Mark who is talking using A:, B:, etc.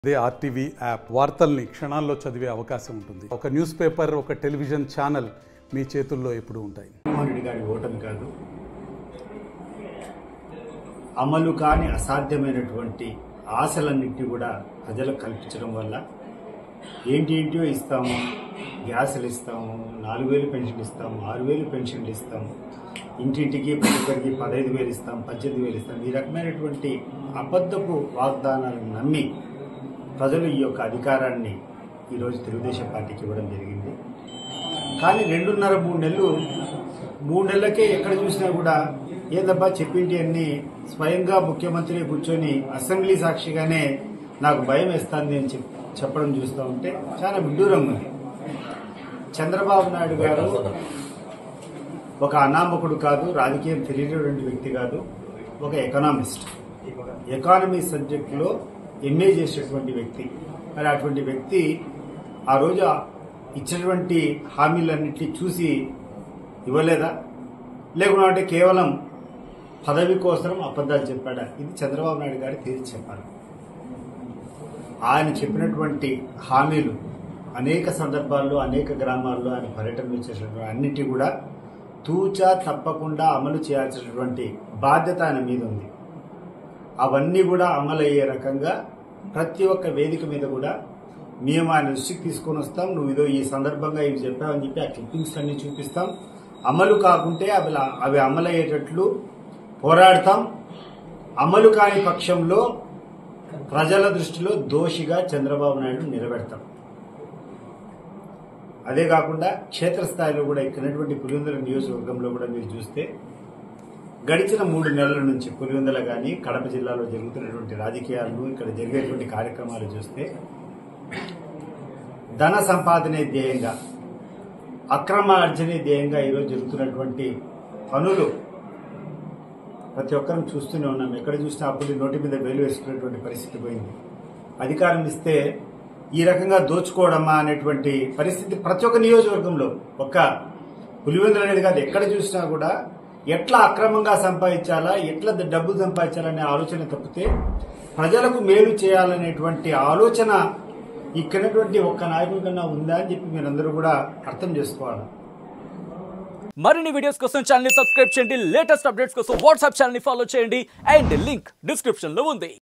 A: అదే RTV app వార్తల్ని క్షణాల్లో చదివే అవకాశం ఉంటుంది ఒక న్యూస్ పేపర్ ఒక టెలివిజన్ ఛానల్ మీ చేతుల్లో ఎప్పుడూ ఉంటాయి
B: జగన్మోహన్ రెడ్డి గారి ఓటమి కాదు అమలు కాని అసాధ్యమైనటువంటి ఆశలన్నింటినీ కూడా ప్రజలకు కల్పించడం వల్ల ఏంటి ఏంటో ఇస్తాము గ్యాసులు ఇస్తాము నాలుగు వేలు పెన్షన్ ఇస్తాము ఆరు వేలు పెన్షన్లు ఇస్తాము ఇంటింటికి ప్రతి ఒక్కరికి పదహైదు వేలు ఇస్తాం పద్దెనిమిది వేలు ఇస్తాం ఈ రకమైనటువంటి అబద్ధపు వాగ్దానాలను నమ్మి ప్రజలు ఈ యొక్క అధికారాన్ని ఈరోజు తెలుగుదేశం పార్టీకి ఇవ్వడం జరిగింది కానీ రెండున్నర మూడు నెలలు మూడు నెలలకే ఎక్కడ చూసినా కూడా ఏదబ్బా చెప్పింటి అన్ని స్వయంగా ముఖ్యమంత్రి కూర్చొని అసెంబ్లీ సాక్షిగానే నాకు భయం వేస్తుంది అని చెప్ చెప్పడం చూస్తూ ఉంటే చాలా విడ్డూరంగా ఉంది చంద్రబాబు నాయుడు గారు ఒక అనామకుడు కాదు రాజకీయం తెలియనటువంటి వ్యక్తి కాదు ఒక ఎకనామిస్ట్ ఎకానమీ సబ్జెక్టులో ఎంఏ చేసేటువంటి వ్యక్తి మరి అటువంటి వ్యక్తి ఆ రోజు ఇచ్చినటువంటి హామీలన్నింటినీ చూసి ఇవ్వలేదా లేకుంటే కేవలం పదవి కోసం అబద్ధాలు చెప్పాడా ఇది చంద్రబాబు నాయుడు గారి తేల్చి చెప్పాలి ఆయన చెప్పినటువంటి హామీలు అనేక సందర్భాల్లో అనేక గ్రామాల్లో ఆయన పర్యటనలు చేసినటువంటి అన్నిటి కూడా తూచా తప్పకుండా అమలు చేయాల్సినటువంటి బాధ్యత ఆయన మీద ఉంది అవన్నీ కూడా అమలు అయ్యే రకంగా ప్రతి ఒక్క వేదిక మీద కూడా మేము ఆయన దృష్టికి తీసుకొని వస్తాం నువ్వు ఇదో ఈ సందర్భంగా ఇవి చెప్పావని చెప్పి ఆ క్లిప్పింగ్స్ అన్ని చూపిస్తాం అమలు కాకుంటే అవి అవి అమలు అయ్యేటట్లు పోరాడతాం అమలు కాని పక్షంలో ప్రజల దృష్టిలో దోషిగా చంద్రబాబు నాయుడు నిలబెడతాం అదే కాకుండా క్షేత్రస్థాయిలో కూడా ఇక్కడటువంటి పులివెందుల నియోజకవర్గంలో కూడా మీరు చూస్తే గడిచిన మూడు నెలల నుంచి పులివెందుల కానీ కడప జిల్లాలో జరుగుతున్నటువంటి రాజకీయాలను ఇక్కడ జరిగేటువంటి కార్యక్రమాలు చూస్తే ధన సంపాదనే ధ్యేయంగా అక్రమ అర్జనే ధ్యేయంగా ఈరోజు జరుగుతున్నటువంటి పనులు ప్రతి ఒక్కరం చూస్తూనే ఉన్నాం ఎక్కడ చూసినా అప్పుడు నోటి మీద వేలు వేసుకునేటువంటి పరిస్థితి పోయింది అధికారం ఇస్తే ఈ రకంగా దోచుకోవడమా అనేటువంటి పరిస్థితి ప్రతి ఒక్క నియోజకవర్గంలో ఒక్క పులివెందులు అనేది కాదు ఎక్కడ చూసినా కూడా ఎట్లా అక్రమంగా సంపాదించాలా ఎట్లా డబ్బు సంపాదించాలనే ఆలోచన తప్పితే ప్రజలకు మేలు చేయాలనేటువంటి ఆలోచన ఇక్కడటువంటి ఒక్క నాయకుడి కన్నా ఉందా అని చెప్పి మీరందరూ కూడా అర్థం చేసుకోవాలి
C: మరిన్ని వీడియోస్ కోసం ఛానల్ ని సబ్స్క్రైబ్ చేయండి లేటెస్ట్ అప్డేట్స్ కోసం వాట్సాప్ ఛానల్ ని ఫాలో చేయండి అండ్ లింక్ డిస్క్రిప్షన్ లో ఉంది